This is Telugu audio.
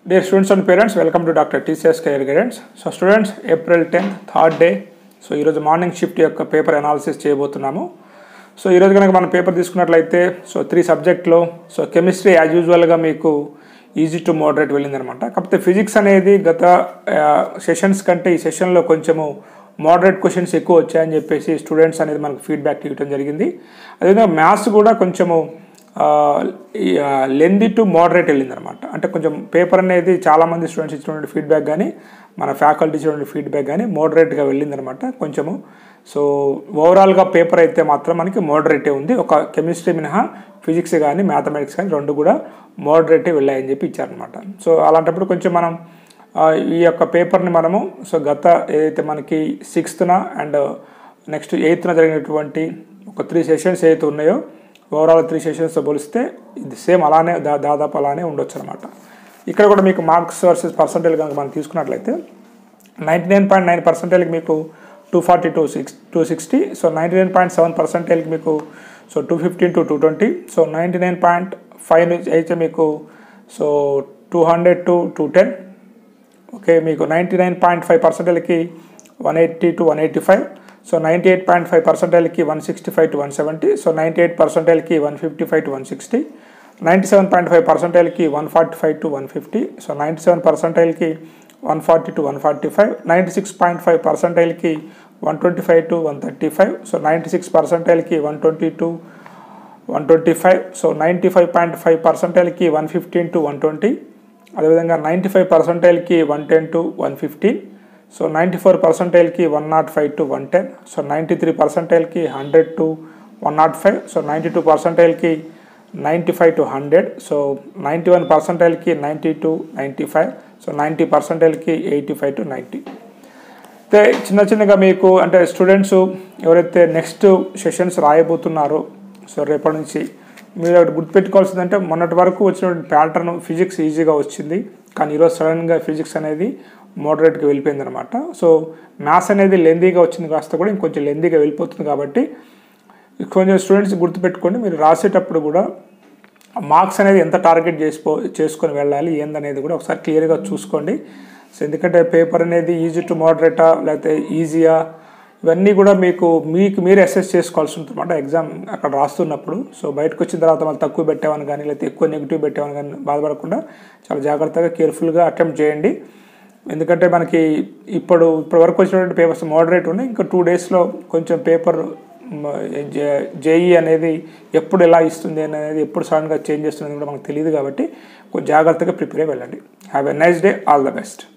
dear students and parents welcome to doctor TCS career guidance so students April tenth third day so ఈరోజు మార్నింగ్ షిఫ్ట్ యొక్క పేపర్ అనాలిసిస్ చేయబోతున్నాము సో ఈరోజు కనుక మనం పేపర్ తీసుకున్నట్లయితే సో త్రీ సబ్జెక్ట్లో సో కెమిస్ట్రీ యాజ్ యూజువల్గా మీకు ఈజీ టు మోడరేట్ వెళ్ళిందనమాట కాకపోతే ఫిజిక్స్ అనేది గత సెషన్స్ కంటే ఈ సెషన్లో కొంచెము మోడరేట్ క్వశ్చన్స్ ఎక్కువ వచ్చాయని చెప్పేసి స్టూడెంట్స్ అనేది మనకు ఫీడ్బ్యాక్ ఇవ్వడం జరిగింది అదేవిధంగా మ్యాథ్స్ కూడా కొంచెము లెంది టు మోడరేట్ వెళ్ళిందనమాట అంటే కొంచెం పేపర్ అనేది చాలామంది స్టూడెంట్స్ ఇచ్చినటువంటి ఫీడ్బ్యాక్ కానీ మన ఫ్యాకల్టీ ఇచ్చినటువంటి ఫీడ్బ్యాక్ కానీ మోడరేట్గా వెళ్ళిందనమాట కొంచెము సో ఓవరాల్గా పేపర్ అయితే మాత్రం మనకి మోడరేటే ఉంది ఒక కెమిస్ట్రీ మినహా ఫిజిక్స్ కానీ మ్యాథమెటిక్స్ కానీ రెండు కూడా మోడరేటే వెళ్ళాయని చెప్పి ఇచ్చారనమాట సో అలాంటప్పుడు కొంచెం మనం ఈ యొక్క పేపర్ని మనము సో గత ఏదైతే మనకి సిక్స్త్న అండ్ నెక్స్ట్ ఎయిత్న జరిగినటువంటి ఒక త్రీ సెషన్స్ ఏదైతే ఉన్నాయో ఓవరాల్ త్రీ సెషన్స్తో పోలిస్తే ఇది సేమ్ అలానే దా దాదాపు అలానే ఉండొచ్చు అనమాట ఇక్కడ కూడా మీకు మార్క్స్ వర్సెస్ పర్సంటేజ్ కనుక మనం తీసుకున్నట్లయితే నైంటీ నైన్ పాయింట్ నైన్ పర్సెంటేజ్కి మీకు two forty two six two sixty so ninety nine point seven పర్సెంటేజ్కి మీకు so two fifteen to two twenty so ninety nine point five నుంచి అయితే మీకు so two hundred to two ten okay మీకు నైంటీ నైన్ పాయింట్ ఫైవ్ పర్సెంటేజ్కి one eighty to one eighty five so ninety eight point five పర్సెంటేజ్కి one sixty five to one seventy so ninety eight పర్సెంటేజ్కి one fifty five to one sixty ninety seven point five పర్సెంటేజ్కి one forty five to one fifty so ninety seven పర్సెంటేజ్కి one forty to one forty five ninety six point five పర్సెంటేజ్కి one twenty five to one thirty five so ninety six పర్సెంటేజ్కి one twenty to one twenty five so ninety five point five పర్సెంటేజ్కి one fifteen to one twenty అదేవిధంగా నైంటీ ఫైవ్ పర్సెంటేజ్కి one ten to one fifteen so ninety four పర్సెంటేజ్కి one nought five to one ten so ninety three పర్సెంటేజ్కి hundred to one nought five so ninety two పర్సెంటేజ్కి ninety five to hundred so ninety one పర్సెంటేజ్కి ninety to ninety five so ninety పర్సెంటేజ్కి ఎయిటీ ఫైవ్ టు నైంటీ అయితే చిన్న చిన్నగా మీకు అంటే స్టూడెంట్స్ ఎవరైతే నెక్స్ట్ సెషన్స్ రాయబోతున్నారో సో రేపటి నుంచి మీరు ఒకటి గుర్తుపెట్టుకోవాల్సిందంటే మొన్నటి వరకు వచ్చినటువంటి ప్యాటర్న్ ఫిజిక్స్ ఈజీగా వచ్చింది కానీ ఈరోజు సడన్గా ఫిజిక్స్ అనేది మోడరేట్గా వెళ్ళిపోయింది అనమాట సో మ్యాథ్స్ అనేది లెందీగా వచ్చింది కాస్త కూడా ఇంకొంచెం లెందీగా వెళ్ళిపోతుంది కాబట్టి కొంచెం స్టూడెంట్స్ గుర్తుపెట్టుకోండి మీరు రాసేటప్పుడు కూడా మార్క్స్ అనేది ఎంత టార్గెట్ చేసుకో చేసుకొని వెళ్ళాలి ఏందనేది కూడా ఒకసారి క్లియర్గా చూసుకోండి సో ఎందుకంటే పేపర్ అనేది ఈజీ టు మోడరేటా లేకపోతే ఈజీయా ఇవన్నీ కూడా మీకు మీకు మీరు అసెస్ చేసుకోవాల్సి ఉంటుంది అనమాట ఎగ్జామ్ అక్కడ రాస్తున్నప్పుడు సో బయటకు వచ్చిన తర్వాత మళ్ళీ తక్కువ పెట్టామని కానీ లేకపోతే ఎక్కువ నెగిటివ్ పెట్టామని కానీ బాధపడకుండా చాలా జాగ్రత్తగా కేర్ఫుల్గా అటెంప్ట్ చేయండి ఎందుకంటే మనకి ఇప్పుడు ఇప్పటి వరకు వచ్చినటువంటి పేపర్స్ మోడరేట్ ఉన్నాయి ఇంకా టూ డేస్లో కొంచెం పేపర్ జేఈ అనేది ఎప్పుడు ఎలా ఇస్తుంది అనేది ఎప్పుడు సడన్గా చేంజ్ చేస్తుంది కూడా మనకు తెలియదు కాబట్టి కొంచెం జాగ్రత్తగా ప్రిపేర్ అయ్యి వెళ్ళండి have a nice day all the best